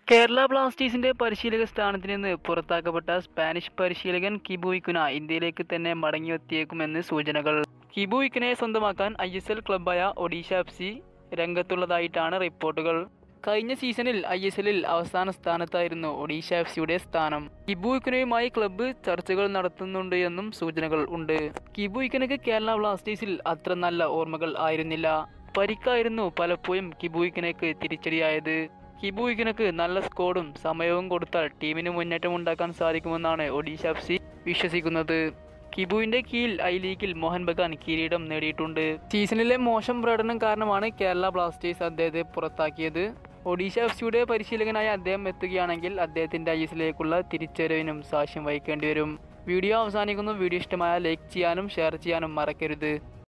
കേരള ബ്ലാസ്റ്റേഴ്സിന്റെ പരിശീലക സ്ഥാനത്ത് നിന്ന് പുറത്താക്കപ്പെട്ട സ്പാനിഷ് പരിശീലകൻ കിബുയിക്കുന ഇന്ത്യയിലേക്ക് തന്നെ മടങ്ങിയെത്തിയേക്കുമെന്ന് സൂചനകൾ കിബുയിക്കുനെ സ്വന്തമാക്കാൻ ഐ എസ് എൽ ക്ലബായ ഒഡീഷ എഫ് സി രംഗത്തുള്ളതായിട്ടാണ് റിപ്പോർട്ടുകൾ കഴിഞ്ഞ സീസണിൽ ഐ എസ് എല്ലിൽ അവസാന സ്ഥാനത്തായിരുന്നു ഒഡീഷ എഫ് സിയുടെ സ്ഥാനം കിബുയിക്കുനയുമായി ക്ലബ്ബ് ചർച്ചകൾ നടത്തുന്നുണ്ട് എന്നും സൂചനകൾ ഉണ്ട് കിബുയിക്കനക്ക് കേരള ബ്ലാസ്റ്റേഴ്സിൽ അത്ര നല്ല ഓർമ്മകൾ ആയിരുന്നില്ല പരിക്കായിരുന്നു പലപ്പോഴും കിബുയിക്കനക്ക് തിരിച്ചടിയായത് കിബുയിക്കനക്ക് നല്ല സ്കോഡും സമയവും കൊടുത്താൽ ടീമിന് മുന്നേറ്റം ഉണ്ടാക്കാൻ സാധിക്കുമെന്നാണ് ഒഡീഷ എഫ് സി വിശ്വസിക്കുന്നത് കിബുവിന്റെ കീഴിൽ ഐ ലീഗിൽ മോഹൻ ബഗാൻ കിരീടം നേടിയിട്ടുണ്ട് സീസണിലെ മോശം പ്രകടനം കാരണമാണ് കേരള ബ്ലാസ്റ്റേഴ്സ് അദ്ദേഹത്തെ പുറത്താക്കിയത് ഒഡീഷ എഫ് സിയുടെ പരിശീലകനായ അദ്ദേഹം എത്തുകയാണെങ്കിൽ അദ്ദേഹത്തിന്റെ ഐ എസിലേക്കുള്ള തിരിച്ചുവരവിനും സാക്ഷ്യം വഹിക്കേണ്ടി വരും വീഡിയോ അവസാനിക്കുന്നു വീഡിയോ ഇഷ്ടമായ ലൈക്ക് ചെയ്യാനും ഷെയർ ചെയ്യാനും മറക്കരുത്